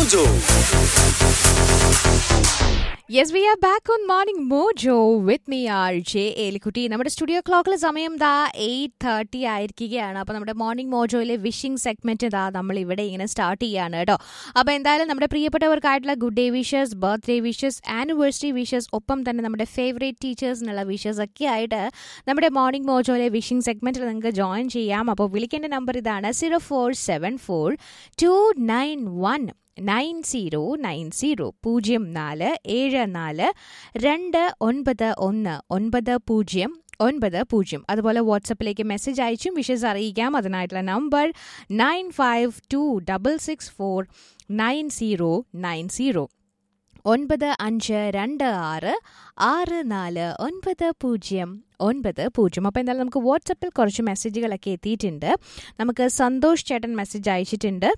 Mojo. Yes we are back on morning Mojo with me R J Elikutty നമ്മുടെ studio ക്ലോക്കിൽ സമയം ദാ eight thirty ആയിരിക്കുകയാണ് അപ്പോൾ നമ്മുടെ മോർണിംഗ് മോജോയിലെ വിഷിംഗ് സെഗ്മെന്റ് ദാ നമ്മൾ ഇവിടെ ഇങ്ങനെ സ്റ്റാർട്ട് ചെയ്യാണ് കേട്ടോ അപ്പോൾ എന്തായാലും നമ്മുടെ പ്രിയപ്പെട്ടവർക്കായിട്ടുള്ള good day wishes birthday wishes anniversary wishes ഒപ്പം തന്നെ നമ്മുടെ ഫേവറേറ്റ് ടീച്ചേഴ്സിനുള്ള വിഷസ് ഒക്കെ ആയിട്ട് നമ്മുടെ മോർണിംഗ് മോജോയിലെ വിഷിംഗ് സെഗ്മെന്റിൽ നിങ്ങൾക്ക് ജോയിൻ ചെയ്യാം അപ്പോൾ വിളിക്കേണ്ട നമ്പർ ഇതാണ് zero four seven four two nine one nine zero nine zero പൂജ്യം നാല് ഏഴ് നാല് രണ്ട് ഒൻപത് ഒന്ന് ഒൻപത് പൂജ്യം ഒൻപത് പൂജ്യം അതുപോലെ വാട്സപ്പിലേക്ക് മെസ്സേജ് അയച്ചും വിഷസ് അറിയിക്കാം അതിനായിട്ടുള്ള number nine five two double six four nine zero nine zero ഒൻപത് അഞ്ച് രണ്ട് ആറ് ആറ് നാല് ഒൻപത് പൂജ്യം ഒൻപത് പൂജ്യം അപ്പോൾ എന്തായാലും നമുക്ക് വാട്സപ്പിൽ കുറച്ച് മെസ്സേജുകളൊക്കെ എത്തിയിട്ടുണ്ട് നമുക്ക് സന്തോഷ് ചേട്ടൻ മെസ്സേജ് അയച്ചിട്ടുണ്ട്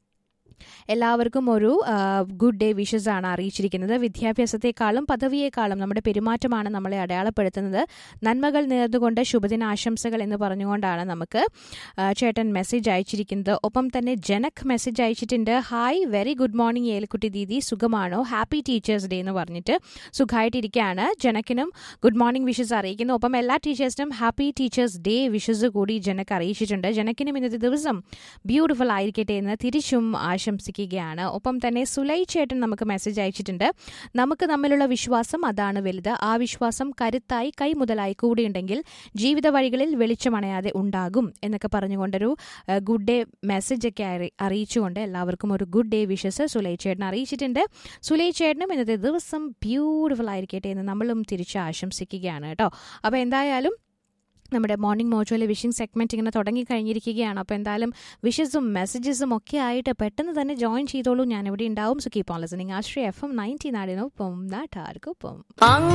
എല്ലാവർക്കും ഒരു ഗുഡ് ഡേ വിഷസ് ആണ് അറിയിച്ചിരിക്കുന്നത് വിദ്യാഭ്യാസത്തെക്കാളും പദവിയേക്കാളും നമ്മുടെ പെരുമാറ്റമാണ് നമ്മളെ അടയാളപ്പെടുത്തുന്നത് നന്മകൾ നേർന്നുകൊണ്ട് ശുഭദിന ആശംസകൾ എന്ന് പറഞ്ഞുകൊണ്ടാണ് നമുക്ക് ആ, ചേട്ടൻ മെസ്സേജ് അയച്ചിരിക്കുന്നത് ഒപ്പം തന്നെ ജനക് മെസ്സേജ് അയച്ചിട്ടുണ്ട് hi very good morning Elakutty ദീദി സുഖമാണോ ഹാപ്പി ടീച്ചേഴ്സ് ഡേ എന്ന് പറഞ്ഞിട്ട് സുഖമായിട്ടിരിക്കുകയാണ് ജനക്കിനും ഗുഡ് മോർണിംഗ് വിഷസ് അറിയിക്കുന്നു ഒപ്പം എല്ലാ ടീച്ചേഴ്സിനും ഹാപ്പി ടീച്ചേഴ്സ് ഡേ വിഷസ് കൂടി ജനക്ക് അറിയിച്ചിട്ടുണ്ട് ജനക്കിനും ഇന്നത്തെ ദിവസം ബ്യൂട്ടിഫുൾ ആയിരിക്കട്ടെ എന്ന് തിരിച്ചും ആശംസിക്കുകയാണ് ഒപ്പം തന്നെ സുലൈ ചേട്ടൻ നമുക്ക് മെസ്സേജ് അയച്ചിട്ടുണ്ട് നമുക്ക് തമ്മിലുള്ള വിശ്വാസം അതാണ് വലുത് ആ വിശ്വാസം കരുത്തായി കൈമുതലായി കൂടിയുണ്ടെങ്കിൽ ജീവിത വഴികളിൽ വെളിച്ചമണയാതെ ഉണ്ടാകും എന്നൊക്കെ പറഞ്ഞുകൊണ്ടൊരു ഗുഡ് ഡേ മെസ്സേജ് ഒക്കെ അറി- അറിയിച്ചുകൊണ്ട് എല്ലാവർക്കും ഒരു ഗുഡ് ഡേ വിഷസ് സുലൈ ചേട്ടൻ അറിയിച്ചിട്ടുണ്ട് സുലൈ ചേട്ടനും ഇന്നത്തെ ദിവസം ബ്യൂട്ടിഫുൾ ആയിരിക്കട്ടെ എന്ന് നമ്മളും തിരിച്ച് ആശംസിക്കുകയാണ് കേട്ടോ അപ്പോൾ എന്തായാലും നമ്മുടെ മോർണിംഗ് മോജോയിലെ വിഷിംഗ് സെഗ്മെന്റ് ഇങ്ങനെ തുടങ്ങി കഴിഞ്ഞിരിക്കുകയാണ് അപ്പോൾ എന്തായാലും വിഷസും മെസ്സേജസും ഒക്കെ ആയിട്ട് പെട്ടെന്ന് തന്നെ ജോയിൻ ചെയ്തോളൂ ഞാൻ ഇവിടെ ഉണ്ടാവും so keep on listening Ashraya F M ninety നാടിനൊപ്പം നാട്ടാർക്കൊപ്പം